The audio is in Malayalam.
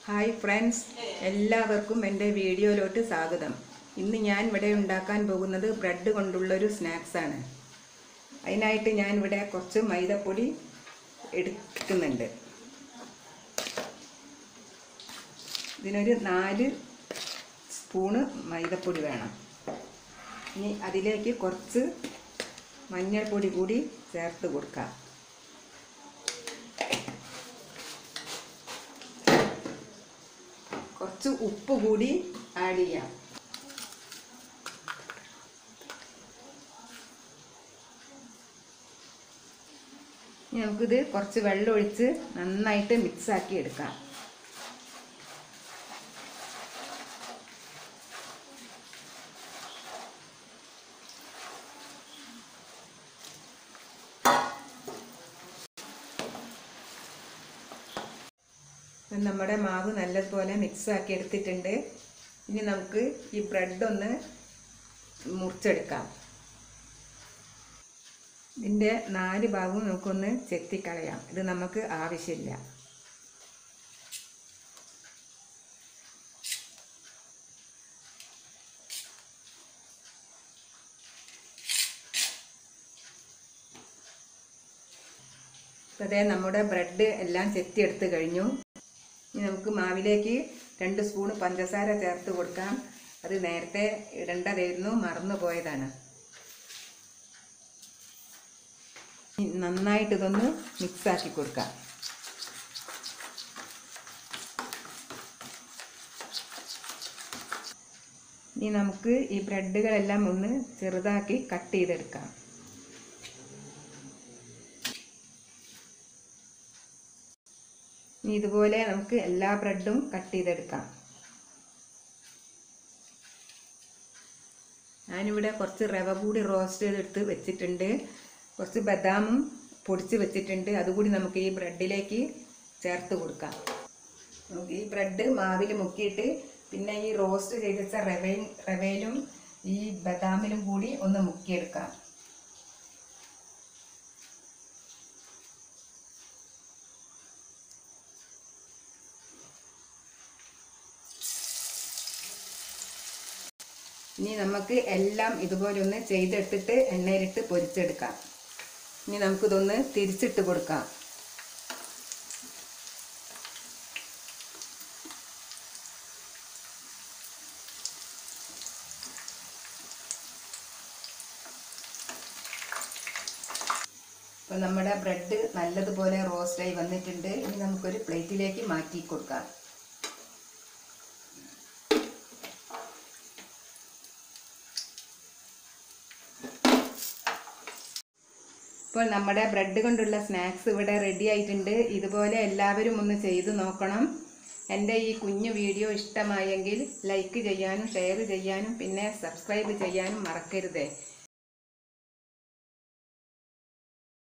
ഹായ് ഫ്രണ്ട്സ് എല്ലാവർക്കും എൻ്റെ വീഡിയോയിലോട്ട് സ്വാഗതം ഇന്ന് ഞാൻ ഇവിടെ ഉണ്ടാക്കാൻ പോകുന്നത് ബ്രെഡ് കൊണ്ടുള്ളൊരു സ്നാക്സാണ് അതിനായിട്ട് ഞാൻ ഇവിടെ കുറച്ച് മൈദപ്പൊടി എടുക്കുന്നുണ്ട് ഇതിനൊരു നാല് സ്പൂണ് മൈദപ്പൊടി വേണം ഇനി അതിലേക്ക് കുറച്ച് മഞ്ഞൾപ്പൊടി കൂടി ചേർത്ത് കൊടുക്കാം കുറച്ച് ഉപ്പ് കൂടി ആഡ് ചെയ്യാം ഇനി നമുക്കിത് കുറച്ച് വെള്ളം ഒഴിച്ച് നന്നായിട്ട് മിക്സ് ആക്കി എടുക്കാം ഇപ്പം നമ്മുടെ മാവ് നല്ലതുപോലെ മിക്സ് ആക്കി എടുത്തിട്ടുണ്ട് ഇനി നമുക്ക് ഈ ബ്രെഡ് ഒന്ന് മുറിച്ചെടുക്കാം ഇതിൻ്റെ നാല് ഭാഗവും നമുക്കൊന്ന് ചെത്തിക്കളയാം ഇത് നമുക്ക് ആവശ്യമില്ല അപ്പോൾ അതേ നമ്മുടെ ബ്രെഡ് എല്ലാം ചെത്തിയെടുത്ത് കഴിഞ്ഞു ഇനി നമുക്ക് മാവിലേക്ക് രണ്ട് സ്പൂണ് പഞ്ചസാര ചേർത്ത് കൊടുക്കാം അത് നേരത്തെ ഇടേണ്ടതായിരുന്നു മറന്നു പോയതാണ് ഇനി നന്നായിട്ട് ഇതൊന്ന് മിക്സാക്കി കൊടുക്കാം ഇനി നമുക്ക് ഈ ബ്രെഡുകളെല്ലാം ഒന്ന് ചെറുതാക്കി കട്ട് ചെയ്തെടുക്കാം ഇനി ഇതുപോലെ നമുക്ക് എല്ലാ ബ്രെഡും കട്ട് ചെയ്തെടുക്കാം ഞാനിവിടെ കുറച്ച് റവ കൂടി റോസ്റ്റ് ചെയ്തെടുത്ത് വെച്ചിട്ടുണ്ട് കുറച്ച് ബദാമും പൊടിച്ച് വെച്ചിട്ടുണ്ട് അതുകൂടി നമുക്ക് ഈ ബ്രെഡിലേക്ക് ചേർത്ത് കൊടുക്കാം നമുക്ക് ഈ ബ്രെഡ് മാവിൽ മുക്കിയിട്ട് പിന്നെ ഈ റോസ്റ്റ് ചെയ്ത് വെച്ച റവയും റവയിലും ഈ ബദാമിലും കൂടി ഒന്ന് മുക്കിയെടുക്കാം ഇനി നമുക്ക് എല്ലാം ഇതുപോലെ ഒന്ന് ചെയ്തെടുത്തിട്ട് എണ്ണയിലിട്ട് പൊരിച്ചെടുക്കാം ഇനി നമുക്കിതൊന്ന് തിരിച്ചിട്ട് കൊടുക്കാം അപ്പോൾ നമ്മുടെ ബ്രെഡ് നല്ലതുപോലെ റോസ്റ്റായി വന്നിട്ടുണ്ട് ഇനി നമുക്കൊരു പ്ലേറ്റിലേക്ക് മാറ്റി കൊടുക്കാം ഇപ്പോൾ നമ്മുടെ ബ്രെഡ് കൊണ്ടുള്ള സ്നാക്സ് ഇവിടെ റെഡി ആയിട്ടുണ്ട് ഇതുപോലെ എല്ലാവരും ഒന്ന് ചെയ്തു നോക്കണം എൻ്റെ ഈ കുഞ്ഞു വീഡിയോ ഇഷ്ടമായെങ്കിൽ ലൈക്ക് ചെയ്യാനും ഷെയർ ചെയ്യാനും പിന്നെ സബ്സ്ക്രൈബ് ചെയ്യാനും മറക്കരുതേ